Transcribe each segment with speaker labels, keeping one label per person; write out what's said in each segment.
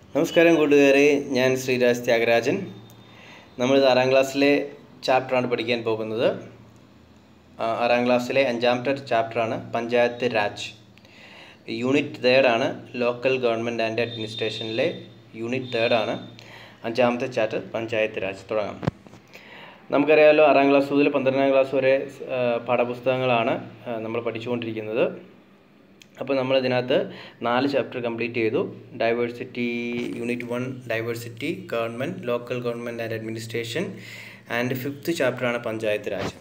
Speaker 1: നമസ്കാരം കൂട്ടുകാരെ ഞാൻ ശ്രീരാജ് ത്യാഗരാജൻ നമ്മളിത് ആറാം ക്ലാസ്സിലെ ചാപ്റ്ററാണ് പഠിക്കാൻ പോകുന്നത് ആ, ആറാം ക്ലാസ്സിലെ അഞ്ചാമത്തെ ചാപ്റ്ററാണ് പഞ്ചായത്ത് രാജ് യൂണിറ്റ് തേർഡാണ് ലോക്കൽ ഗവൺമെൻറ് ആൻഡ് അഡ്മിനിസ്ട്രേഷനിലെ യൂണിറ്റ് തേർഡാണ് അഞ്ചാമത്തെ ചാപ്റ്റർ പഞ്ചായത്ത് രാജ് തുടങ്ങാം നമുക്കറിയാമല്ലോ ആറാം ക്ലാസ് മുതൽ പന്ത്രണ്ടാം ക്ലാസ് വരെ ആ, പാഠപുസ്തകങ്ങളാണ് ആ, നമ്മൾ പഠിച്ചുകൊണ്ടിരിക്കുന്നത് അപ്പോൾ നമ്മൾ ഇതിനകത്ത് നാല് ചാപ്റ്റർ കംപ്ലീറ്റ് ചെയ്തു diversity unit one diversity government local government and administration and fifth ചാപ്റ്ററാണ് panchayat Raj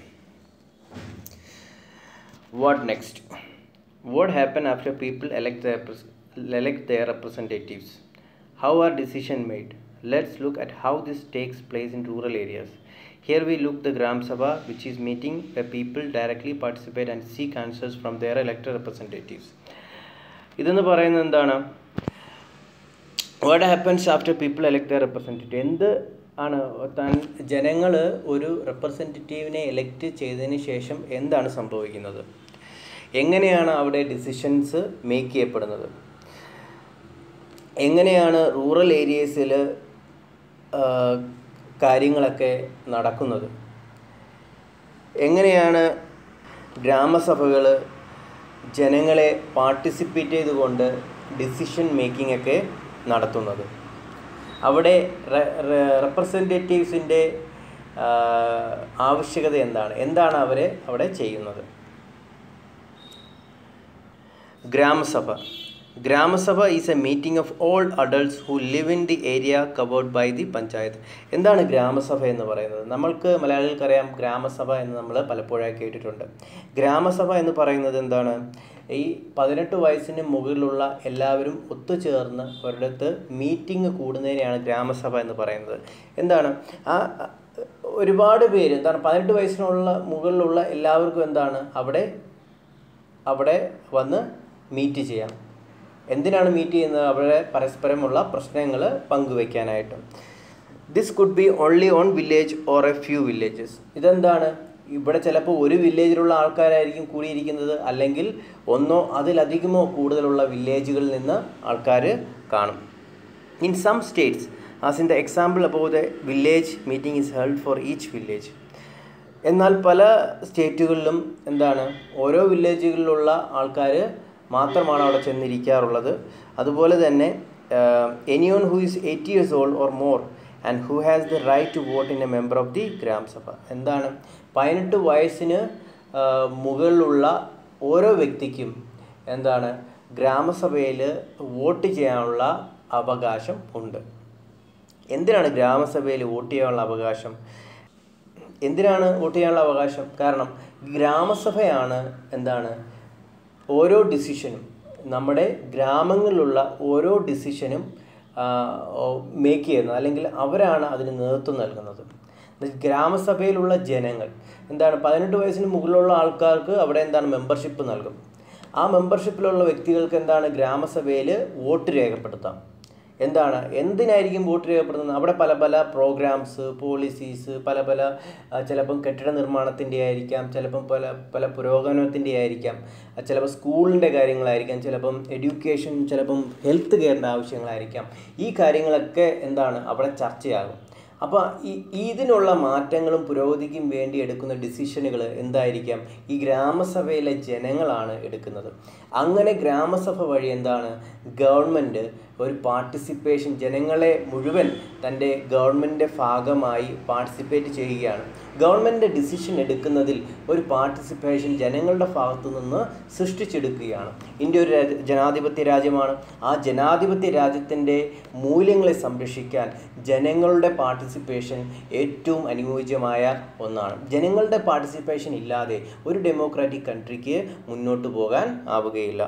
Speaker 1: what next what happen after people elect elect their representatives how are decision made let's look at how this takes place in rural areas here we look the gram sabha which is meeting where people directly participate and seek answers from their elected representatives ഇതെന്ന് പറയുന്നത് എന്താണ് what happens after people elect the representative എന്ത് ആണ് താൻ ജനങ്ങൾ ഒരു റെപ്രസെൻറ്റേറ്റീവിനെ elect ചെയ്തതിന് ശേഷം എന്താണ് സംഭവിക്കുന്നത് എങ്ങനെയാണ് അവിടെ ഡിസിഷൻസ് മേക്ക് ചെയ്യപ്പെടുന്നത് എങ്ങനെയാണ് റൂറൽ ഏരിയസിൽ കാര്യങ്ങളൊക്കെ നടക്കുന്നത് എങ്ങനെയാണ് ഗ്രാമസഭകൾ ജനങ്ങളെ പാർട്ടിസിപ്പേറ്റ് ചെയ്തുകൊണ്ട് ഡിസിഷൻ മേക്കിംഗ് ഒക്കെ നടത്തുന്നത് അവിടെ റെപ്രസെൻറ്റേറ്റീവ്സിൻ്റെ ആവശ്യകത എന്താണ് എന്താണ് അവർ അവിടെ ചെയ്യുന്നത് Gramasabha Gramasabha is a meeting of all adults who live in the area covered by the panchayat എന്താണ് ഗ്രാമസഭ എന്ന് പറയുന്നത് നമ്മൾക്ക് മലയാളികൾക്കറിയാം ഗ്രാമസഭ എന്ന് നമ്മൾ പലപ്പോഴായി കേട്ടിട്ടുണ്ട് ഗ്രാമസഭ എന്ന് പറയുന്നത് എന്താണ് ഈ പതിനെട്ട് വയസ്സിന് മുകളിലുള്ള എല്ലാവരും ഒത്തുചേർന്ന് ഒരിടത്ത് മീറ്റിംഗ് കൂടുന്നതിനെയാണ് ഗ്രാമസഭ എന്ന് പറയുന്നത് എന്താണ് ആ ഒരുപാട് പേര് എന്താണ് പതിനെട്ട് വയസ്സിനുള്ള മുകളിലുള്ള എല്ലാവർക്കും എന്താണ് അവിടെ അവിടെ വന്ന് മീറ്റ് ചെയ്യാം എന്തിനാണ് മീറ്റ് ചെയ്യുന്നത് അവിടെ പരസ്പരമുള്ള പ്രശ്നങ്ങൾ പങ്കുവയ്ക്കാനായിട്ട് this could be only on village or a few villages ഇതെന്താണ് ഇവിടെ ചിലപ്പോൾ ഒരു വില്ലേജിലുള്ള ആൾക്കാരായിരിക്കും കൂടിയിരിക്കുന്നത് അല്ലെങ്കിൽ ഒന്നോ അതിലധികമോ കൂടുതലുള്ള വില്ലേജുകളിൽ നിന്ന് ആൾക്കാർ കാണും in some states as in the example above the village meeting is held for each village എന്നാൽ പല സ്റ്റേറ്റുകളിലും എന്താണ് ഓരോ വില്ലേജുകളിലുള്ള ആൾക്കാർ മാത്രമാണ് അവിടെ ചെന്നിരിക്കാറുള്ളത് അതുപോലെ തന്നെ anyone who is eighty years old or more and who has the right to vote in a member of the Gramasabha എന്താണ് പതിനെട്ട് വയസ്സിന് മുകളിലുള്ള ഓരോ വ്യക്തിക്കും എന്താണ് ഗ്രാമസഭയിൽ വോട്ട് ചെയ്യാനുള്ള അവകാശം ഉണ്ട് എന്തിനാണ് ഗ്രാമസഭയിൽ വോട്ട് ചെയ്യാനുള്ള അവകാശം എന്തിനാണ് വോട്ട് ചെയ്യാനുള്ള അവകാശം കാരണം ഗ്രാമസഭയാണ് എന്താണ് ഓരോ ഡിസിഷനും നമ്മുടെ ഗ്രാമങ്ങളിലുള്ള ഓരോ ഡിസിഷനും മേക്ക് ചെയ്യുന്നത് അല്ലെങ്കിൽ അവരാണ് അതിന് നേതൃത്വം നൽകുന്നത് ഗ്രാമസഭയിലുള്ള ജനങ്ങൾ എന്താണ് പതിനെട്ട് വയസ്സിന് മുകളിലുള്ള ആൾക്കാർക്ക് അവിടെ എന്താണ് മെമ്പർഷിപ്പ് നൽകും ആ മെമ്പർഷിപ്പിലുള്ള വ്യക്തികൾക്ക് എന്താണ് ഗ്രാമസഭയിൽ വോട്ട് രേഖപ്പെടുത്താം എന്താണ് എന്തിനായിരിക്കും വോട്ട് രേഖപ്പെടുത്തുന്നത് അവിടെ പല പല പ്രോഗ്രാംസ് പോളിസീസ് പല പല ചിലപ്പം കെട്ടിട നിർമ്മാണത്തിൻ്റെ ആയിരിക്കാം ചിലപ്പം പല പല പുരോഗമനത്തിൻ്റെ ആയിരിക്കാം ചിലപ്പോൾ സ്കൂളിൻ്റെ കാര്യങ്ങളായിരിക്കാം ചിലപ്പം എഡ്യൂക്കേഷൻ ചിലപ്പം ഹെൽത്ത് കെയറിൻ്റെ ആവശ്യങ്ങളായിരിക്കാം ഈ കാര്യങ്ങളൊക്കെ എന്താണ് അവിടെ ചർച്ചയാകും അപ്പോൾ ഈ ഇതിനുള്ള മാറ്റങ്ങളും പുരോഗതിക്കും വേണ്ടി എടുക്കുന്ന ഡിസിഷനുകൾ എന്തായിരിക്കാം ഈ ഗ്രാമസഭയിലെ ജനങ്ങളാണ് എടുക്കുന്നത് അങ്ങനെ ഗ്രാമസഭ വഴി എന്താണ് ഗവൺമെൻറ് ഒരു പാർട്ടിസിപ്പേഷൻ ജനങ്ങളെ മുഴുവൻ തൻ്റെ ഗവൺമെൻറ്റിൻ്റെ ഭാഗമായി പാർട്ടിസിപ്പേറ്റ് ചെയ്യുകയാണ് ഗവൺമെൻറ് ഡിസിഷൻ എടുക്കുന്നതിൽ ഒരു പാർട്ടിസിപ്പേഷൻ ജനങ്ങളുടെ ഭാഗത്തു നിന്ന് സൃഷ്ടിച്ചെടുക്കുകയാണ് ഇന്ത്യ ഒരു ജനാധിപത്യ രാജ്യമാണ് ആ ജനാധിപത്യ രാജ്യത്തിൻ്റെ മൂല്യങ്ങളെ സംരക്ഷിക്കാൻ ജനങ്ങളുടെ പാർട്ടിസിപ്പേഷൻ ഏറ്റവും അനുയോജ്യമായ ഒന്നാണ് ജനങ്ങളുടെ പാർട്ടിസിപ്പേഷൻ ഇല്ലാതെ ഒരു ഡെമോക്രാറ്റിക് കൺട്രിക്ക് മുന്നോട്ട് പോകാൻ ആവുകയില്ല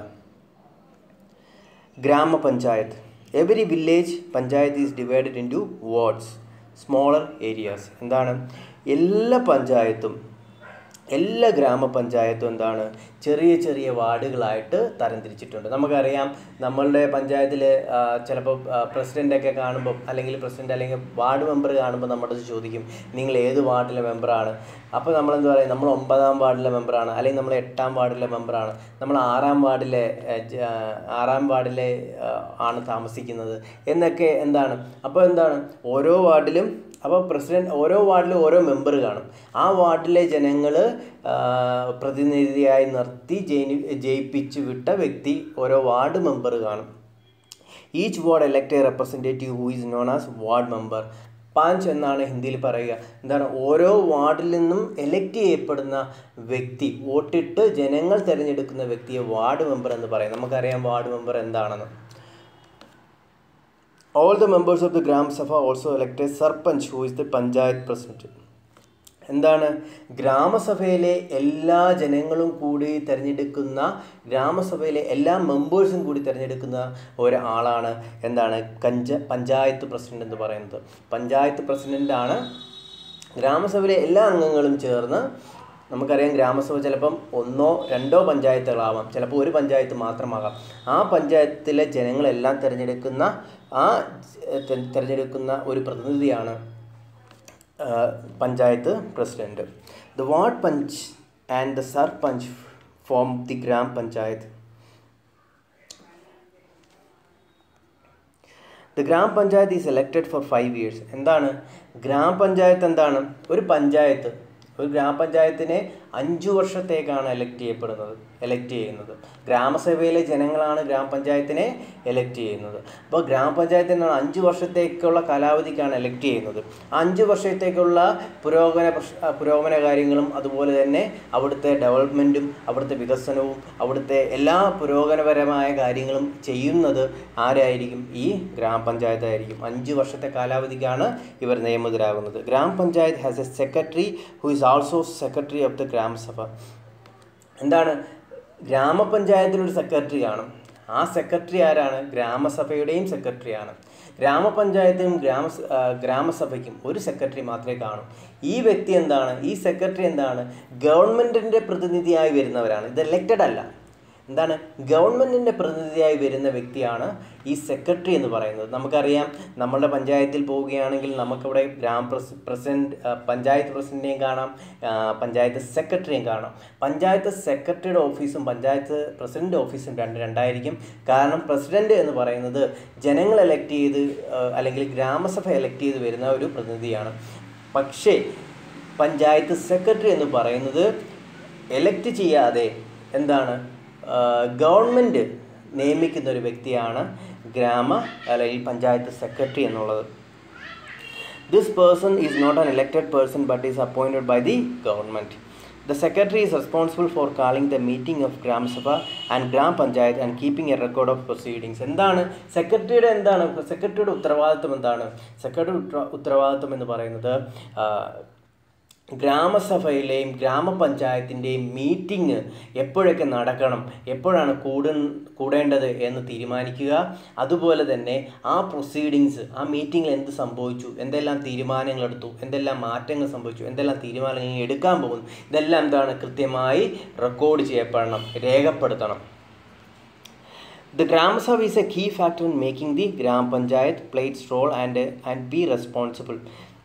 Speaker 1: Gramapanchayat every village panchayat is divided into wards smaller areas എന്താണ് എല്ലാ പഞ്ചായത്തും എല്ലാ ഗ്രാമപഞ്ചായത്തും എന്താണ് ചെറിയ ചെറിയ വാർഡുകളായിട്ട് തരംതിരിച്ചിട്ടുണ്ട് നമുക്കറിയാം നമ്മളുടെ പഞ്ചായത്തിൽ ചിലപ്പോൾ പ്രസിഡൻ്റൊക്കെ കാണുമ്പോൾ അല്ലെങ്കിൽ പ്രസിഡൻ്റ് അല്ലെങ്കിൽ വാർഡ് മെമ്പർ കാണുമ്പോൾ നമ്മുടെ അടുത്ത് ചോദിക്കും നിങ്ങൾ ഏത് വാർഡിലെ മെമ്പറാണ് അപ്പോൾ നമ്മൾ എന്താ പറയുക നമ്മൾ ഒമ്പതാം വാർഡിലെ മെമ്പറാണ് അല്ലെങ്കിൽ നമ്മൾ എട്ടാം വാർഡിലെ മെമ്പറാണ് നമ്മൾ ആറാം വാർഡിലെ ഏഹ്, ജ- ആറാം വാർഡിലെ ഏഹ്, ആണ് താമസിക്കുന്നത് എന്നൊക്കെ എന്താണ് അപ്പോൾ എന്താണ് ഓരോ വാർഡിലും അപ്പോൾ പ്രസിഡന്റ് ഓരോ വാർഡിലും ഓരോ മെമ്പർ കാണും ആ വാർഡിലെ ജനങ്ങൾ പ്രതിനിധിയായി നിർത്തി ജയി ജയിപ്പിച്ച് വിട്ട വ്യക്തി ഓരോ വാർഡ് മെമ്പർ കാണും each ward elect a representative who is known as ward member panch എന്നാണ് ഹിന്ദിയിൽ പറയുക എന്താണ് ഓരോ വാർഡിൽ നിന്നും എലക്ട് ചെയ്യപ്പെടുന്ന വ്യക്തി വോട്ടിട്ട് ജനങ്ങൾ തിരഞ്ഞെടുക്കുന്ന വ്യക്തിയെ വാർഡ് മെമ്പർ എന്ന് പറയും നമുക്കറിയാം വാർഡ് മെമ്പർ എന്താണെന്ന് All the members of the Gram Sabha also elect a Sarpanch who is the Panchayat President. എന്താണ് ഗ്രാമസഭയിലെ എല്ലാ ജനങ്ങളും കൂടി തിരഞ്ഞെടുക്കുന്ന ഗ്രാമസഭയിലെ എല്ലാ മെമ്പേഴ്സും കൂടി തിരഞ്ഞെടുക്കുന്ന ഒരാളാണ് എന്താണ് കഞ്ച പഞ്ചായത്ത് പ്രസിഡന്റ് എന്ന് പറയുന്നത് പഞ്ചായത്ത് പ്രസിഡൻ്റാണ് ഗ്രാമസഭയിലെ എല്ലാ അംഗങ്ങളും ചേർന്ന് നമുക്കറിയാം ഗ്രാമസഭ ചിലപ്പം ഒന്നോ രണ്ടോ പഞ്ചായത്തുകളാവാം ചിലപ്പോൾ ഒരു പഞ്ചായത്ത് മാത്രമാകാം ആ പഞ്ചായത്തിലെ ജനങ്ങളെല്ലാം തിരഞ്ഞെടുക്കുന്ന ആ തെ- തിരഞ്ഞെടുക്കുന്ന ഒരു പ്രതിനിധിയാണ് ആ, panchayat president the ward panch and the sarpanch form the Gram panchayat the Gram panchayat is elected for five years എന്താണ് ഗ്രാമപഞ്ചായത്ത് എന്താണ് ഒരു പഞ്ചായത്ത് ഒരു ഗ്രാമപഞ്ചായത്തിനെ അഞ്ചു വർഷത്തേക്കാണ് എലക്ട് ചെയ്യപ്പെടുന്നത് എലക്ട് ചെയ്യുന്നത് ഗ്രാമസഭയിലെ ജനങ്ങളാണ് ഗ്രാമപഞ്ചായത്തിനെ എലക്ട് ചെയ്യുന്നത് അപ്പോൾ ഗ്രാമപഞ്ചായത്തിനാണ് അഞ്ച് വർഷത്തേക്കുള്ള കാലാവധിക്കാണ് എലക്ട് ചെയ്യുന്നത് ആ അഞ്ച് വർഷത്തേക്കുള്ള പുരോഗമന പ്രശ് ആ, പുരോഗമന കാര്യങ്ങളും അതുപോലെ തന്നെ അവിടുത്തെ ഡെവലപ്മെൻറ്റും അവിടുത്തെ വികസനവും അവിടുത്തെ എല്ലാ പുരോഗമനപരമായ കാര്യങ്ങളും ചെയ്യുന്നത് ആരായിരിക്കും ഈ ഗ്രാമപഞ്ചായത്തായിരിക്കും അഞ്ച് വർഷത്തെ കാലാവധിക്കാണ് ഇവർ നിയമിതരാകുന്നത് Gramapanchayat has a secretary who is also secretary of the Gramasabha എന്താണ് ഗ്രാമപഞ്ചായത്തിനൊരു സെക്രട്ടറി കാണും ആ സെക്രട്ടറി ആരാണ് ഗ്രാമസഭയുടെയും സെക്രട്ടറിയാണ് ഗ്രാമപഞ്ചായത്തിനും ഗ്രാമ ഗ്രാമസഭയ്ക്കും ഒരു സെക്രട്ടറി മാത്രമേ കാണൂ ഈ വ്യക്തി എന്താണ് ഈ സെക്രട്ടറി എന്താണ് ഗവൺമെൻറ്റിൻ്റെ പ്രതിനിധിയായി വരുന്നവരാണ് ഇത് എലക്റ്റഡ് അല്ല എന്താണ് ഗവൺമെൻറ്റിൻ്റെ പ്രതിനിധിയായി വരുന്ന വ്യക്തിയാണ് ഈ സെക്രട്ടറി എന്ന് പറയുന്നത് നമുക്കറിയാം നമ്മുടെ പഞ്ചായത്തിൽ പോവുകയാണെങ്കിൽ നമുക്കിവിടെ ഗ്രാമ പ്രസ് പ്രസിഡന്റ് ആ, പഞ്ചായത്ത് പ്രസിഡന്റിനെയും കാണാം ആ, പഞ്ചായത്ത് സെക്രട്ടറിയും കാണാം പഞ്ചായത്ത് സെക്രട്ടറിയുടെ ഓഫീസും പഞ്ചായത്ത് പ്രസിഡന്റ് ഓഫീസും രണ്ട് രണ്ടായിരിക്കും കാരണം പ്രസിഡന്റ് എന്ന് പറയുന്നത് ജനങ്ങൾ എലക്ട് ചെയ്ത് ആ, അല്ലെങ്കിൽ ഗ്രാമസഭ എലക്ട് ചെയ്ത് വരുന്ന ഒരു പ്രതിനിധിയാണ് പക്ഷേ പഞ്ചായത്ത് സെക്രട്ടറി എന്ന് പറയുന്നത് എലക്ട് ചെയ്യാതെ എന്താണ് ഗവൺമെൻറ് നിയമിക്കുന്ന ഒരു വ്യക്തിയാണ് ഗ്രാമ അല്ലെങ്കിൽ പഞ്ചായത്ത് സെക്രട്ടറി എന്നുള്ളത് this person is not an elected person but is appointed by the government. The secretary is responsible for calling the meeting of Gram Sabha and Gram Panchayat and keeping a record of proceedings. എന്താണ് സെക്രട്ടറിയുടെ എന്താണ് സെക്രട്ടറിയുടെ ഉത്തരവാദിത്വം എന്താണ് secretary ഉത്തരവാദിത്വം എന്ന് പറയുന്നത് ആ, ഗ്രാമസഭയിലെയും ഗ്രാമപഞ്ചായത്തിൻ്റെയും മീറ്റിംഗ് എപ്പോഴൊക്കെ നടക്കണം എപ്പോഴാണ് കൂട കൂടേണ്ടത് എന്ന് തീരുമാനിക്കുക അതുപോലെ തന്നെ ആ പ്രൊസീഡിങ്സ് ആ മീറ്റിങ്ങിൽ എന്ത് സംഭവിച്ചു എന്തെല്ലാം തീരുമാനങ്ങൾ എടുത്തു എന്തെല്ലാം മാറ്റങ്ങൾ സംഭവിച്ചു എന്തെല്ലാം തീരുമാനങ്ങൾ എടുക്കാൻ പോകുന്നു ഇതെല്ലാം എന്താണ് കൃത്യമായി റെക്കോർഡ് ചെയ്യപ്പെടണം രേഖപ്പെടുത്തണം The Gram Sabha is a key factor in making the Gram Panchayat play its role and, and be responsible.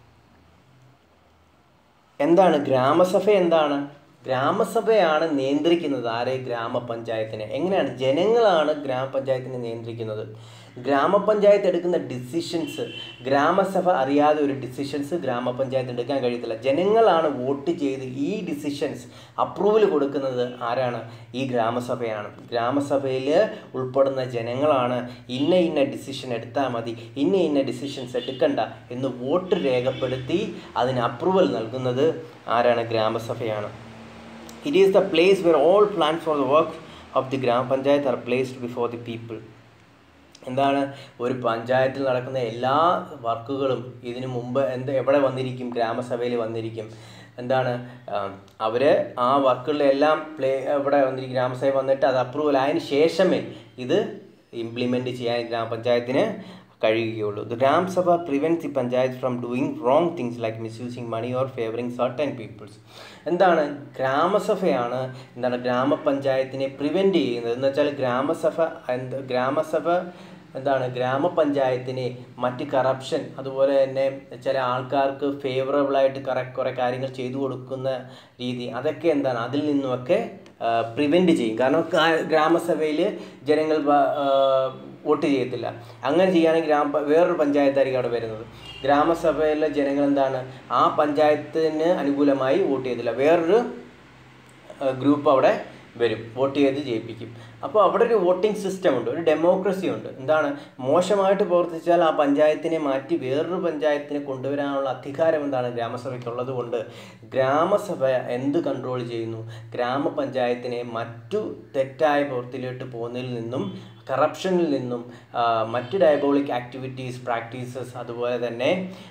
Speaker 1: എന്താണ് ഗ്രാമസഭ എന്താണ് ഗ്രാമസഭയാണ് നിയന്ത്രിക്കുന്നത് ആരെ ഗ്രാമപഞ്ചായത്തിനെ എങ്ങനെയാണ് ജനങ്ങളാണ് ഗ്രാമപഞ്ചായത്തിനെ നിയന്ത്രിക്കുന്നത് ഗ്രാമപഞ്ചായത്ത് എടുക്കുന്ന ഡിസിഷൻസ് ഗ്രാമസഭ അറിയാതെ ഒരു ഡിസിഷൻസ് ഗ്രാമപഞ്ചായത്ത് എടുക്കാൻ കഴിയത്തില്ല ജനങ്ങളാണ് വോട്ട് ചെയ്ത് ഈ ഡിസിഷൻസ് അപ്രൂവൽ കൊടുക്കുന്നത് ആരാണ് ഈ ഗ്രാമസഭയാണ് ഗ്രാമസഭയിൽ ഉൾപ്പെടുന്ന ജനങ്ങളാണ് ഇന്ന ഇന്ന ഡിസിഷൻ എടുത്താൽ മതി ഇന്ന ഇന്ന ഡിസിഷൻസ് എടുക്കണ്ട എന്ന് വോട്ട് രേഖപ്പെടുത്തി അതിന് അപ്രൂവൽ നൽകുന്നത് ആരാണ് ഗ്രാമസഭയാണ് it is the place where all plan for the work of the grama panchayat are placed before the people എന്താണ് ഒരു പഞ്ചായത്തിൽ നടക്കുന്ന എല്ലാ വർക്കുകളും ഇതിനു മുമ്പ് എന്ത് എവിടെ വന്നിരിക്കും ഗ്രാമസഭയിൽ വന്നിരിക്കും എന്താണ് അവർ ആ വർക്കുകളിലെല്ലാം പ്ലേ ഇവിടെ വന്നിരിക്കും ഗ്രാമസഭ വന്നിട്ട് അത് അപ്രൂവൽ ആയതിനു ശേഷമേ ഇത് ഇംപ്ലിമെൻറ്റ് ചെയ്യാൻ ഗ്രാമപഞ്ചായത്തിന് കഴിയുകയുള്ളൂ the gram sabha prevent the panchayat from doing wrong things like misusing money or favouring certain peoples എന്താണ് ഗ്രാമസഭയാണ് എന്താണ് ഗ്രാമപഞ്ചായത്തിനെ പ്രിവെൻറ്റ് ചെയ്യുന്നത് എന്ന് വെച്ചാൽ ഗ്രാമസഭ എന്ത് ഗ്രാമസഭ എന്താണ് ഗ്രാമപഞ്ചായത്തിനെ മറ്റ് കറപ്ഷൻ അതുപോലെ തന്നെ ചില ആൾക്കാർക്ക് ഫേവറബിളായിട്ട് കറ കുറേ കാര്യങ്ങൾ ചെയ്തു കൊടുക്കുന്ന രീതി അതൊക്കെ എന്താണ് അതിൽ നിന്നുമൊക്കെ പ്രിവെൻറ്റ് ചെയ്യും കാരണം ഗ്രാമസഭയിൽ ജനങ്ങൾ വോട്ട് ചെയ്യത്തില്ല അങ്ങനെ ചെയ്യുകയാണെങ്കിൽ ഗ്രാമ വേറൊരു പഞ്ചായത്തായിരിക്കും അവിടെ വരുന്നത് ഗ്രാമസഭയിലെ ജനങ്ങൾ എന്താണ് ആ പഞ്ചായത്തിന് അനുകൂലമായി വോട്ട് ചെയ്തില്ല വേറൊരു ഗ്രൂപ്പ് അവിടെ വരും വോട്ട് ചെയ്ത് ജയിപ്പിക്കും അപ്പോൾ അവിടെ ഒരു വോട്ടിംഗ് സിസ്റ്റം ഉണ്ട് ഒരു ഡെമോക്രസി ഉണ്ട് എന്താണ് മോശമായിട്ട് പ്രവർത്തിച്ചാൽ ആ പഞ്ചായത്തിനെ മാറ്റി വേറൊരു പഞ്ചായത്തിനെ കൊണ്ടുവരാനുള്ള അധികാരം എന്താണ് ഗ്രാമസഭയ്ക്കുള്ളത് കൊണ്ട് ഗ്രാമസഭ എന്ത് കൺട്രോൾ ചെയ്യുന്നു ഗ്രാമപഞ്ചായത്തിനെ മറ്റു തെറ്റായ പ്രവൃത്തിയിലോട്ട് പോകുന്നതിൽ നിന്നും കറപ്ഷനിൽ നിന്നും മറ്റ് ഡയബോളിക് ആക്ടിവിറ്റീസ് പ്രാക്ടീസസ് അതുപോലെ തന്നെ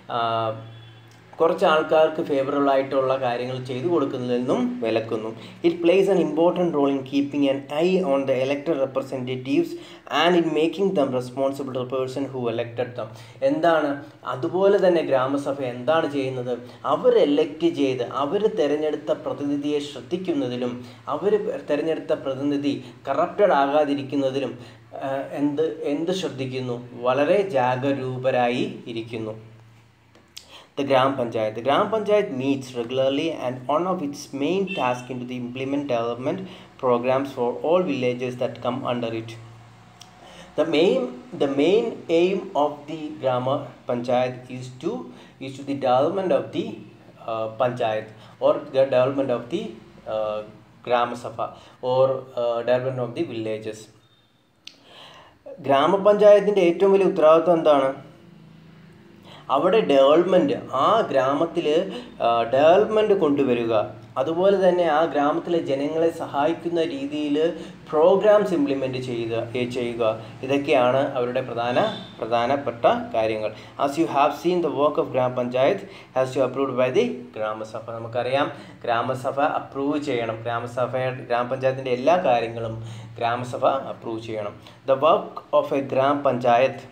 Speaker 1: കുറച്ച് ആൾക്കാർക്ക് ഫേവറബിൾ ആയിട്ടുള്ള കാര്യങ്ങൾ ചെയ്തു കൊടുക്കുന്നതിൽ നിന്നും വിലക്കുന്നു it plays an important role in keeping an eye on the elected representatives and in making them responsible to person who elected them എന്താണ് അതുപോലെ തന്നെ ഗ്രാമസഭ എന്താണ് ചെയ്യുന്നത് അവർ എലക്ട് ചെയ്ത് അവർ തിരഞ്ഞെടുത്ത പ്രതിനിധിയെ ശ്രദ്ധിക്കുന്നതിലും അവർ തിരഞ്ഞെടുത്ത പ്രതിനിധി കറപ്റ്റഡ് ആകാതിരിക്കുന്നതിലും എന്ത് എന്ത് ശ്രദ്ധിക്കുന്നു വളരെ ജാഗരൂപരായി ഇരിക്കുന്നു The Gram Panchayat. The Gram Panchayat meets regularly and one of its main tasks is to implement development programs for all villages that come under it. The main, the main aim of the Grama Panchayat is to is to the development of the uh, Panchayat or the development of the uh, Grama Sabha or uh, development of the villages. ഗ്രാമപഞ്ചായത്തിൻ്റെ ഏറ്റവും വലിയ ഉത്തരവാദിത്വം എന്താണ് അവിടെ development ആ ഗ്രാമത്തിൽ development കൊണ്ടുവരിക അതുപോലെ തന്നെ ആ ഗ്രാമത്തിലെ ജനങ്ങളെ സഹായിക്കുന്ന രീതിയിൽ പ്രോഗ്രാംസ് ഇംപ്ലിമെൻറ്റ് ചെയ്യുക ചെയ്യുക ഇതൊക്കെയാണ് അവരുടെ പ്രധാന പ്രധാനപ്പെട്ട കാര്യങ്ങൾ as you have seen the work of gram panchayat has you approved by the gram sabha നമുക്കറിയാം ഗ്രാമസഭ അപ്രൂവ് ചെയ്യണം ഗ്രാമസഭ ഗ്രാമപഞ്ചായത്തിൻ്റെ എല്ലാ കാര്യങ്ങളും ഗ്രാമസഭ അപ്രൂവ് ചെയ്യണം the work of a gram panchayat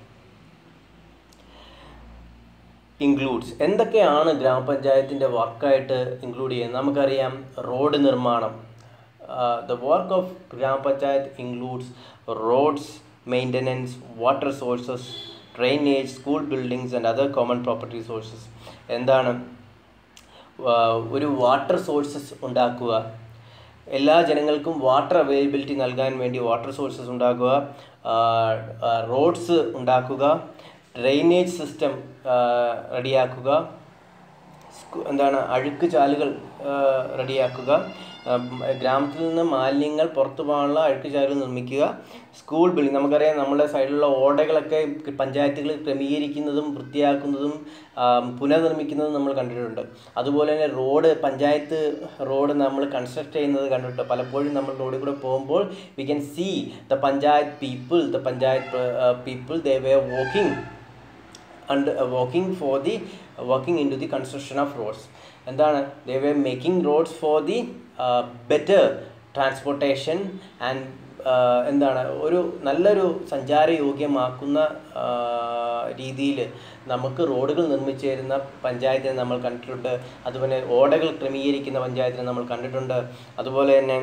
Speaker 1: includes എന്തൊക്കെയാണ് ഗ്രാമപഞ്ചായത്തിൻ്റെ വർക്കായിട്ട് ഇൻക്ലൂഡ് ചെയ്യുന്നത് നമുക്കറിയാം റോഡ് നിർമ്മാണം the work of gram panchayat includes roads maintenance water sources drainage school buildings and other common property sources എന്താണ് ഒരു വാട്ടർ സോഴ്സസ് ഉണ്ടാക്കുക എല്ലാ ജനങ്ങൾക്കും വാട്ടർ അവൈലബിലിറ്റി നൽകാൻ വേണ്ടി വാട്ടർ സോഴ്സസ് ഉണ്ടാക്കുക റോഡ്സ് ഉണ്ടാക്കുക ഡ്രെയിനേജ് സിസ്റ്റം റെഡിയാക്കുക എന്താണ് അഴുക്ക് ചാലുകൾ റെഡിയാക്കുക ഗ്രാമത്തിൽ നിന്ന് മാലിന്യങ്ങൾ പുറത്തു പോകാനുള്ള അഴുക്ക് ചാലുകൾ നിർമ്മിക്കുക സ്കൂൾ ബിൽഡിംഗ് നമുക്കറിയാം നമ്മുടെ സൈഡിലുള്ള ഓടകളൊക്കെ പഞ്ചായത്തുകൾ ക്രമീകരിക്കുന്നതും വൃത്തിയാക്കുന്നതും പുനർനിർമ്മിക്കുന്നതും നമ്മൾ കണ്ടിട്ടുണ്ട് അതുപോലെ തന്നെ റോഡ് പഞ്ചായത്ത് റോഡ് നമ്മൾ കൺസ്ട്രക്ട് ചെയ്യുന്നത് കണ്ടിട്ടുണ്ട് പലപ്പോഴും നമ്മൾ റോഡിൽ കൂടെ പോകുമ്പോൾ we can see the panchayat people the panchayat people they were walking and uh, walking for the uh, walking into the construction of roads എന്താണ് they were making roads for the better transportation and എന്താണ് ഒരു നല്ലൊരു സഞ്ചാരയോഗ്യമാക്കുന്ന രീതിയിൽ നമുക്ക് റോഡുകൾ നിർമ്മിച്ചു തരുന്ന പഞ്ചായത്തിനെ നമ്മൾ കണ്ടിട്ടുണ്ട് അതുപോലെ ഓടകൾ ക്രമീകരിക്കുന്ന പഞ്ചായത്തിനെ നമ്മൾ കണ്ടിട്ടുണ്ട് അതുപോലെ തന്നെ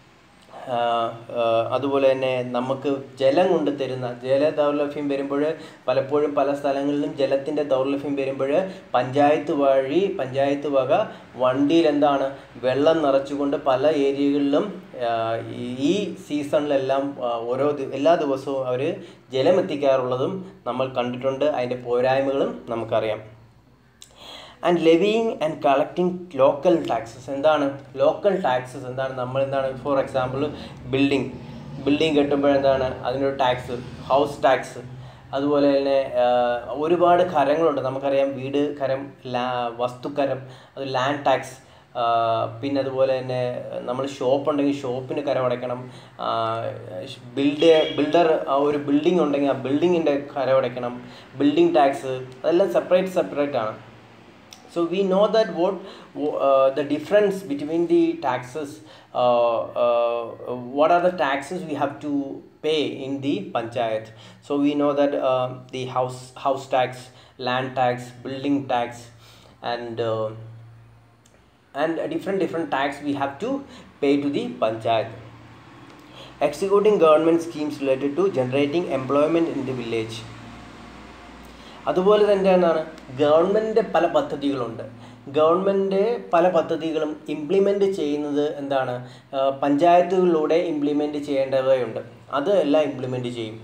Speaker 1: അതുപോലെ തന്നെ നമുക്ക് ജലം കൊണ്ട് തരുന്ന ജല ദൗർലഭ്യം വരുമ്പോൾ പലപ്പോഴും പല സ്ഥലങ്ങളിലും ജലത്തിൻ്റെ ദൗർലഭ്യം വരുമ്പോൾ പഞ്ചായത്ത് വഴി പഞ്ചായത്ത് വക വണ്ടിയിൽ എന്താണ് വെള്ളം നിറച്ചുകൊണ്ട് പല ഏരിയകളിലും ഈ സീസണിലെല്ലാം ഓരോ എല്ലാ ദിവസവും അവർ ജലം എത്തിക്കാറുള്ളതും നമ്മൾ കണ്ടിട്ടുണ്ട് അതിൻ്റെ പോരായ്മകളും നമുക്കറിയാം and levying and collecting local taxes എന്താണ് ലോക്കൽ ടാക്സസ് എന്താണ് നമ്മൾ എന്താണ് ഫോർ എക്സാമ്പിൾ ബിൽഡിംഗ് ബിൽഡിംഗ് കെട്ടുമ്പോൾ എന്താണ് അതിനൊരു ടാക്സ് ഹൗസ് ടാക്സ് അതുപോലെ തന്നെ ഒരുപാട് കരങ്ങളുണ്ട് നമുക്കറിയാം വീട് കരം ലാ വസ്തുക്കരം അത് ലാൻഡ് ടാക്സ് പിന്നെ അതുപോലെ തന്നെ നമ്മൾ ഷോപ്പ് ഉണ്ടെങ്കിൽ ഷോപ്പിന് കരമടയ്ക്കണം ബിൽഡ് ബിൽഡർ ഒരു ബിൽഡിംഗ് ഉണ്ടെങ്കിൽ ആ ബിൽഡിങ്ങിൻ്റെ കരമടയ്ക്കണം ബിൽഡിംഗ് ടാക്സ് അതെല്ലാം സെപ്പറേറ്റ് സെപ്പറേറ്റ് ആണ് so we know that what uh, the difference between the taxes uh, uh, what are the taxes we have to pay in the panchayat so we know that uh, the house house tax land tax building tax and uh, and different different tax we have to pay to the panchayat executing government schemes related to generating employment in the village അതുപോലെ തന്നെ എന്താണ് ഗവൺമെൻറ്റിൻ്റെ പല പദ്ധതികളുണ്ട് government പല പദ്ധതികളും implement ചെയ്യുന്നത് എന്താണ് ആ, പഞ്ചായത്തുകളിലൂടെ ഇംപ്ലിമെൻ്റ് ചെയ്യേണ്ടവയുണ്ട് അത് എല്ലാം ഇംപ്ലിമെൻ്റ് ചെയ്യും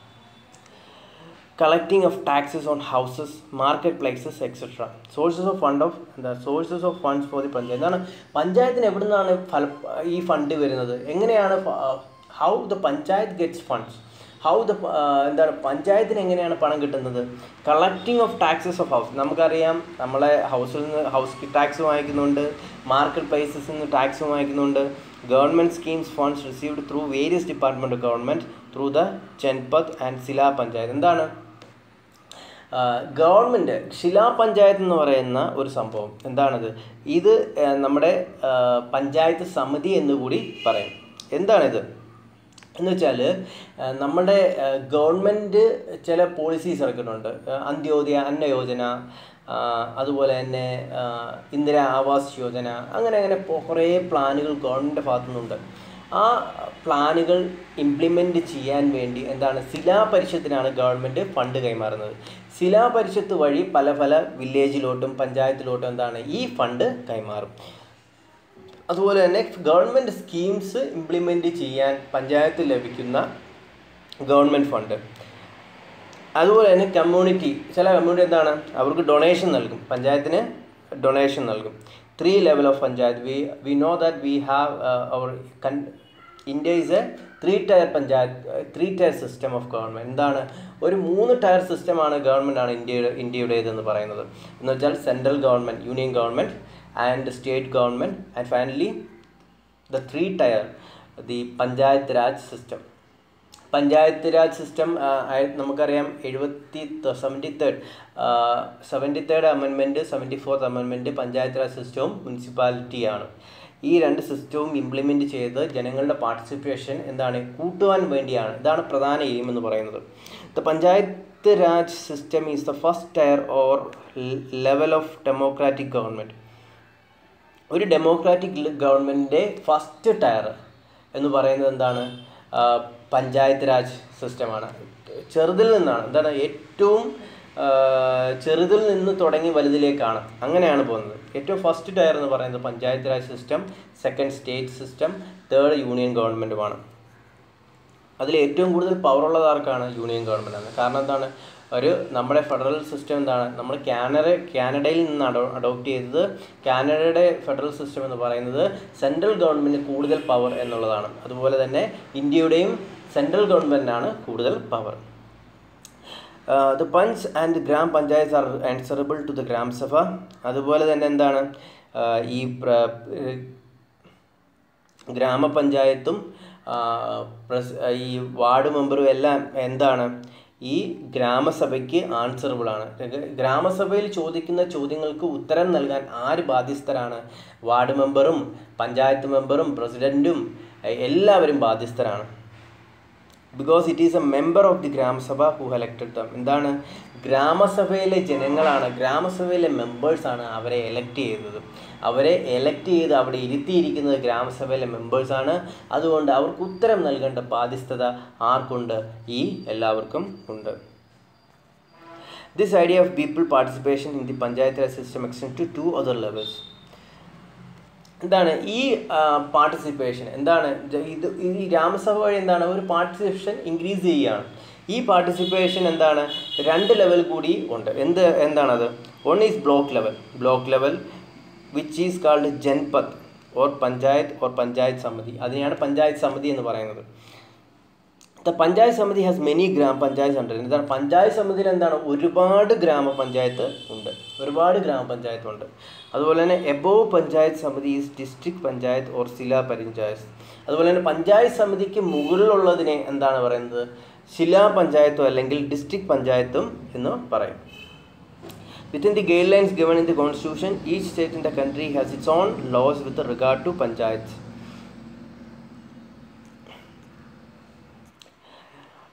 Speaker 1: collecting of taxes on houses market places etcetera sources of fund of എന്താ sources of funds for the panchayat എന്താണ് പഞ്ചായത്തിന് എവിടെ നിന്നാണ് ഫല ഈ ഫണ്ട് വരുന്നത് എങ്ങനെയാണ് how the panchayat gets funds how the എന്താണ് പഞ്ചായത്തിന് എങ്ങനെയാണ് പണം കിട്ടുന്നത് collecting of taxes of house നമുക്കറിയാം നമ്മളെ ഹൗസിൽ നിന്ന് ഹൗസ് ടാക്സ് വാങ്ങിക്കുന്നുണ്ട് മാർക്കറ്റ് പ്ലേസസിൽ നിന്ന് ടാക്സ് വാങ്ങിക്കുന്നുണ്ട് government schemes funds received through various department of government through the ചെൻപത് ആൻഡ് സിലാ പഞ്ചായത്ത് എന്താണ് ഗവൺമെൻറ് ശിലാപഞ്ചായത്ത് എന്ന് പറയുന്ന ഒരു സംഭവം എന്താണത് ഇത് ആ, നമ്മുടെ ആ, പഞ്ചായത്ത് സമിതി എന്ന് കൂടി പറയും എന്താണിത് എന്ന് വെച്ചാൽ നമ്മുടെ ഗവൺമെൻറ് ചില പോളിസീസ് ഇറക്കുന്നുണ്ട് ആ, അന്ത്യോദയ അന്ന യോജന ആ, അതുപോലെ തന്നെ ആ, ഇന്ദിര ആവാസ് യോജന അങ്ങനെ അങ്ങനെ പൊ- കുറേ പ്ലാനുകൾ ഗവൺമെൻറ് ഭാഗത്തു നിന്നുണ്ട് ആ പ്ലാനുകൾ ഇംപ്ലിമെൻ്റ് ചെയ്യാൻ വേണ്ടി എന്താണ് ശിലാപരിഷത്തിനാണ് ഗവൺമെൻറ് ഫണ്ട് കൈമാറുന്നത് ശിലാപരിഷത്ത് വഴി പല പല വില്ലേജിലോട്ടും പഞ്ചായത്തിലോട്ടും എന്താണ് ഈ ഫണ്ട് കൈമാറും അതുപോലെ തന്നെ ഗവൺമെൻറ് സ്കീംസ് ഇംപ്ലിമെൻ്റ് ചെയ്യാൻ പഞ്ചായത്ത് ലഭിക്കുന്ന ഗവൺമെൻറ് ഫണ്ട് അതുപോലെ തന്നെ കമ്മ്യൂണിറ്റി ചില കമ്മ്യൂണിറ്റി എന്താണ് അവർക്ക് ഡൊണേഷൻ നൽകും പഞ്ചായത്തിന് ഡൊണേഷൻ നൽകും three level of panchayat we we know that we have our കൺ India is a three tier panchayat three tier system of government എന്താണ് ഒരു മൂന്ന് ടയർ സിസ്റ്റമാണ് ഗവൺമെൻറ് ആണ് ഇന്ത്യയുടെ ഇന്ത്യയുടേതെന്ന് പറയുന്നത് എന്ന് വെച്ചാൽ central government union government and state government and finally the three tier the panchayat raj system panchayat raj system നമുക്കറിയാം എഴുപത്തി seventy third seventy third amendment seventy fourth amendment panchayat raj സിസ്റ്റവും മുനിസിപ്പാലിറ്റിയാണ് ഈ രണ്ട് സിസ്റ്റവും ഇംപ്ലിമെൻറ്റ് ചെയ്ത് ജനങ്ങളുടെ പാർട്ടിസിപ്പേഷൻ എന്താണ് കൂട്ടുവാൻ വേണ്ടിയാണ് ഇതാണ് പ്രധാന എയിം എന്ന് പറയുന്നത് the panchayat raj system is the first tier or level of democratic government ഒരു ഡെമോക്രാറ്റിക് ഗവൺമെൻറ്റിൻ്റെ ഫസ്റ്റ് ടയർ എന്ന് പറയുന്നത് എന്താണ് ആ, പഞ്ചായത്ത് രാജ് സിസ്റ്റമാണ് ചെറുതിൽ നിന്നാണ് എന്താണ് ഏറ്റവും ആ, ചെറുതിൽ നിന്ന് തുടങ്ങി വലുതിലേക്കാണ് അങ്ങനെയാണ് പോകുന്നത് ഏറ്റവും ഫസ്റ്റ് ടയർ എന്ന് പറയുന്നത് panchayat raj system second state system third union ഗവൺമെൻറ്റുമാണ് അതിൽ ഏറ്റവും കൂടുതൽ പവർ ഉള്ളത് ആർക്കാണ് യൂണിയൻ ഗവൺമെൻറ് ആണ് കാരണം എന്താണ് ഒരു നമ്മുടെ ഫെഡറൽ സിസ്റ്റം എന്താണ് നമ്മൾ കാനഡ കാനഡയിൽ നിന്ന് അഡോ അഡോപ്റ്റ് ചെയ്തത് കാനഡയുടെ ഫെഡറൽ സിസ്റ്റം എന്ന് പറയുന്നത് സെൻട്രൽ ഗവൺമെൻറ് കൂടുതൽ പവർ എന്നുള്ളതാണ് അതുപോലെ തന്നെ ഇന്ത്യയുടെയും സെൻട്രൽ ഗവൺമെൻറ്റിനാണ് കൂടുതൽ power the panch and gram panchayat are answerable to the gram sabha അതുപോലെ തന്നെ എന്താണ് ആഹ് ഈ പ്ര- ഏഹ് ഗ്രാമപഞ്ചായത്തും ആ, പ്രസ് ഈ വാർഡ് മെമ്പറും എല്ലാം എന്താണ് ഈ ഗ്രാമസഭയ്ക്ക് ആൻസറബിൾ ആണ് ഗ്രാമസഭയിൽ ചോദിക്കുന്ന ചോദ്യങ്ങൾക്ക് ഉത്തരം നൽകാൻ ആര് ബാധ്യസ്ഥരാണ് വാർഡ് മെമ്പറും പഞ്ചായത്ത് മെമ്പറും പ്രസിഡൻറ്റും എ- എല്ലാവരും ബാധ്യസ്ഥരാണ് because it is a member of the gram sabha who elected them എന്താണ് ഗ്രാമസഭയിലെ ജനങ്ങളാണ് ഗ്രാമസഭയിലെ മെമ്പേഴ്സാണ് അവരെ എലക്ട് ചെയ്തത് അവരെ എലക്ട് ചെയ്ത് അവിടെ ഇരുത്തിയിരിക്കുന്നത് ഗ്രാമസഭയിലെ മെമ്പേഴ്സാണ് അതുകൊണ്ട് അവർക്ക് ഉത്തരം നൽകേണ്ട ബാധ്യസ്ഥത ആർക്കുണ്ട് ഈ എല്ലാവർക്കും ഉണ്ട് this idea of people participation in the panchayat raj system extend to to other levels എന്താണ് ഈ പാർട്ടിസിപ്പേഷൻ എന്താണ് ജ- ഇത് ഈ രാമസഭ വഴി എന്താണ് ഒരു പാർട്ടിസിപ്പേഷൻ ഇൻക്രീസ് ചെയ്യുകയാണ് ഈ പാർട്ടിസിപ്പേഷൻ എന്താണ് രണ്ട് ലെവൽ കൂടി ഉണ്ട് എന്ത് എന്താണത് one is block level block level which is called janpad or panchayat or panchayat samiti അതിനെയാണ് പഞ്ചായത്ത് സമിതി എന്ന് പറയുന്നത് ദ പഞ്ചായത്ത് സമിതി ഹാസ് മെനി ഗ്രാമ പഞ്ചായത്ത് ഉണ്ട് എന്താണ് പഞ്ചായത്ത് സമിതിയിൽ എന്താണ് ഒരുപാട് ഗ്രാമപഞ്ചായത്ത് ഉണ്ട് ഒരുപാട് ഗ്രാമപഞ്ചായത്ത് ഉണ്ട് അതുപോലെ തന്നെ above panchayat samiti is district panchayat or zila panchayat അതുപോലെ തന്നെ പഞ്ചായത്ത് സമിതിക്ക് മുകളിലുള്ളതിനെ എന്താണ് പറയുന്നത് ശിലാ പഞ്ചായത്തോ അല്ലെങ്കിൽ ഡിസ്ട്രിക്ട് പഞ്ചായത്തും എന്ന് പറയും Within the guidelines given in the constitution, each state in the country has its own laws with regard to panchayats.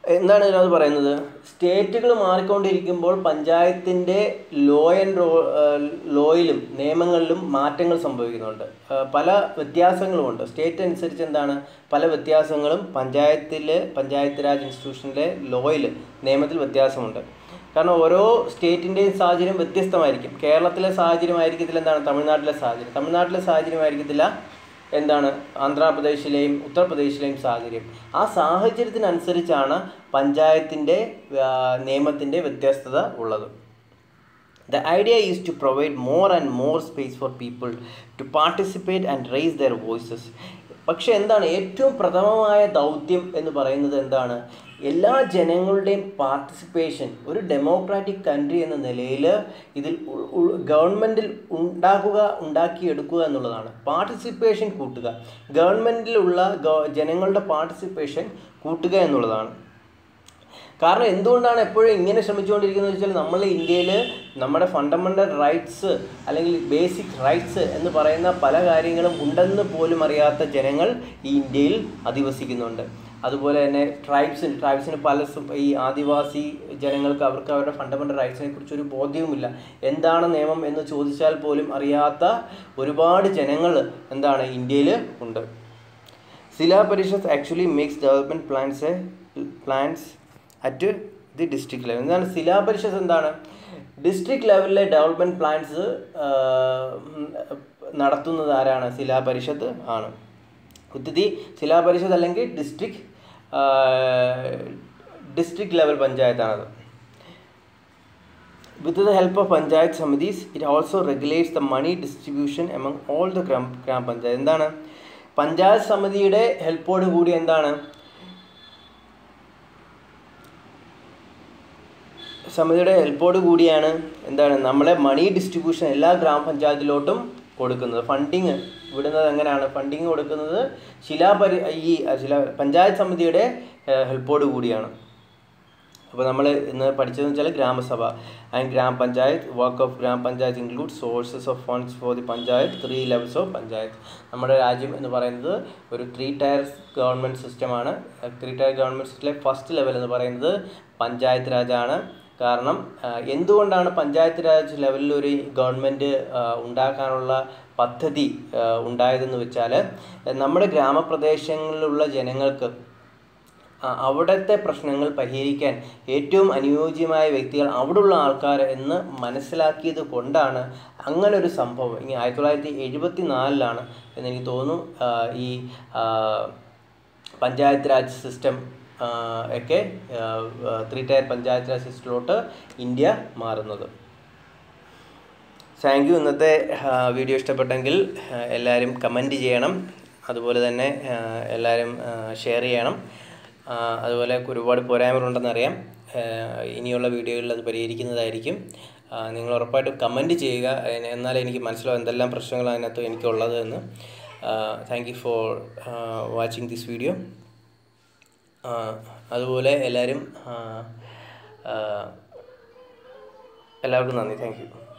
Speaker 1: എന്താണ് ഇതിനകത്ത് പറയുന്നത് സ്റ്റേറ്റുകൾ മാറിക്കൊണ്ടിരിക്കുമ്പോൾ പഞ്ചായത്തിൻ്റെ ലോ ആൻഡ് റോ ലോയിലും നിയമങ്ങളിലും മാറ്റങ്ങൾ സംഭവിക്കുന്നുണ്ട് ആ, പല വ്യത്യാസങ്ങളുമുണ്ട് സ്റ്റേറ്റ് അനുസരിച്ച് എന്താണ് പല വ്യത്യാസങ്ങളും പഞ്ചായത്തിൽ പഞ്ചായത്ത് രാജ് ഇൻസ്റ്റിറ്റ്യൂഷനിലെ ലോയിൽ നിയമത്തിൽ വ്യത്യാസമുണ്ട് കാരണം ഓരോ സ്റ്റേറ്റിൻ്റെയും സാഹചര്യം വ്യത്യസ്തമായിരിക്കും കേരളത്തിലെ സാഹചര്യം ആയിരിക്കത്തില്ല എന്താണ് തമിഴ്നാട്ടിലെ സാഹചര്യം തമിഴ്നാട്ടിലെ സാഹചര്യം ആയിരിക്കത്തില്ല എന്താണ് ആന്ധ്രാപ്രദേശിലെയും ഉത്തർപ്രദേശിലെയും സാഹചര്യം ആ സാഹചര്യത്തിനനുസരിച്ചാണ് പഞ്ചായത്തിൻ്റെ നിയമത്തിൻ്റെ വ്യത്യസ്തത ഉള്ളത് The idea is to provide more and more space for people to participate and raise their voices. പക്ഷെ എന്താണ് ഏറ്റവും പ്രഥമമായ ദൗത്യം എന്ന് പറയുന്നത് എന്താണ് എല്ലാ ജനങ്ങളുടെയും പാർട്ടിസിപ്പേഷൻ ഒരു ഡെമോക്രാറ്റിക് കൺട്രി എന്ന നിലയിൽ ഇതിൽ ഗവൺമെൻറ്റിൽ ഉണ്ടാക്കുക ഉണ്ടാക്കിയെടുക്കുക എന്നുള്ളതാണ് പാർട്ടിസിപ്പേഷൻ കൂട്ടുക ഗവൺമെൻറ്റിലുള്ള ജനങ്ങളുടെ പാർട്ടിസിപ്പേഷൻ കൂട്ടുക എന്നുള്ളതാണ് കാരണം എന്തുകൊണ്ടാണ് എപ്പോഴും ഇങ്ങനെ ശ്രമിച്ചുകൊണ്ടിരിക്കുന്നത് വെച്ചാൽ നമ്മൾ ഇന്ത്യയിൽ നമ്മുടെ ഫണ്ടമെൻ്റൽ റൈറ്റ്സ് അല്ലെങ്കിൽ ബേസിക് റൈറ്റ്സ് എന്ന് പറയുന്ന പല കാര്യങ്ങളും ഉണ്ടെന്ന് പോലും അറിയാത്ത ജനങ്ങൾ ഈ ഇന്ത്യയിൽ അധിവസിക്കുന്നുണ്ട് അതുപോലെ തന്നെ ട്രൈബ്സിന് ട്രൈബ്സിന് പല സു- ഈ ആദിവാസി ജനങ്ങൾക്ക് അവർക്ക് അവരുടെ ഫണ്ടമെൻ്റൽ റൈറ്റ്സിനെ കുറിച്ച് ഒരു ബോധ്യവുമില്ല എന്താണ് നിയമം എന്ന് ചോദിച്ചാൽ പോലും അറിയാത്ത ഒരുപാട് ജനങ്ങൾ എന്താണ് ഇന്ത്യയിൽ ഉണ്ട് zila parishad actually makes development plans plans at the district level എന്താണ് ശിലാ പരിഷത്ത് എന്താണ് ഡിസ്ട്രിക്ട് ലെവലിലെ ഡെവലപ്മെൻറ്റ് പ്ലാൻസ് നടത്തുന്നത് ആരാണ് ശിലാ പരിഷത്ത് ആണ് കുത്തിതി ശിലാ പരിഷത്ത് അല്ലെങ്കിൽ ഡിസ്ട്രിക്ട് ഡിസ്ട്രിക്ട് ലെവൽ പഞ്ചായത്താണത് With the help of panchayat samadhis, it also regulates the money distribution among all the gram gram panchayat. എന്താണ് പഞ്ചായത്ത് സമിതിയുടെ ഹെൽപ്പോട് കൂടി എന്താണ് സമിതിയുടെ ഹെൽപ്പോട് കൂടിയാണ് എന്താണ് നമ്മളെ മണി ഡിസ്ട്രിബ്യൂഷൻ എല്ലാ ഗ്രാമപഞ്ചായത്തിലോട്ടും കൊടുക്കുന്നത് ഫണ്ടിങ് വിടുന്നത് എങ്ങനെയാണ് ഫണ്ടിങ് കൊടുക്കുന്നത് ശിലാപരി ഈ ശിലാ പഞ്ചായത്ത് സമിതിയുടെ ഹെൽപ്പോട് കൂടിയാണ് അപ്പോൾ നമ്മൾ ഇന്ന് പഠിച്ചതെന്ന് വെച്ചാൽ gram sabha and gram panchayat work of gram panchayat include sources of funds for the panchayat three levels of panchayat നമ്മുടെ രാജ്യം എന്ന് പറയുന്നത് ഒരു ത്രീ ടയർ ഗവൺമെൻറ് സിസ്റ്റമാണ് ത്രീ ടയർ ഗവൺമെൻറ് സിസ്റ്റത്തിലെ ഫസ്റ്റ് ലെവൽ എന്ന് പറയുന്നത് പഞ്ചായത്ത് രാജാണ് കാരണം ആ, എന്തുകൊണ്ടാണ് പഞ്ചായത്ത് രാജ് ലെവലിൽ ഒരു ഗവൺമെൻറ് ഉണ്ടാക്കാനുള്ള പദ്ധതി ആ, ഉണ്ടായതെന്ന് വെച്ചാൽ നമ്മുടെ ഗ്രാമപ്രദേശങ്ങളിലുള്ള ജനങ്ങൾക്ക് ആ, അവിടുത്തെ പ്രശ്നങ്ങൾ പരിഹരിക്കാൻ ഏറ്റവും അനുയോജ്യമായ വ്യക്തികൾ അവിടെയുള്ള ആൾക്കാർ എന്ന് മനസ്സിലാക്കിയത് കൊണ്ടാണ് അങ്ങനെ ഒരു സംഭവം ഇനി ആയിരത്തി തൊള്ളായിരത്തി എഴുപത്തി നാലിലാണ് എന്നെനിക്ക് തോന്നുന്നു ആ, ഈ ആ, പഞ്ചായത്ത് രാജ് സിസ്റ്റം ഒക്കെ ത്രീ ടയർ പഞ്ചായത്ത് രാജ് സിസ്റ്റത്തിലോട്ട് ഇന്ത്യ മാറുന്നത് താങ്ക് യു ഇന്നത്തെ ആ, വീഡിയോ ഇഷ്ടപ്പെട്ടെങ്കിൽ ആ, എല്ലാവരും കമൻറ്റ് ചെയ്യണം അതുപോലെ തന്നെ ആ, എല്ലാവരും ഷെയർ ചെയ്യണം ആ, അതുപോലെ ഒരുപാട് പോരായ്മകളുണ്ടെന്നറിയാം ആ, ഇനിയുള്ള വീഡിയോകളിൽ അത് പരിഹരിക്കുന്നതായിരിക്കും ആ, നിങ്ങൾ ഉറപ്പായിട്ടും കമൻറ്റ് ചെയ്യുക എ- എന്നാലേ എനിക്ക് മനസ്സിലാവും എന്തെല്ലാം പ്രശ്നങ്ങൾ അതിനകത്ത് എനിക്കുള്ളത് എന്ന് thank you for watching this video അതുപോലെ എല്ലാവരും ആ, ആ, എല്ലാവർക്കും നന്ദി താങ്ക് യു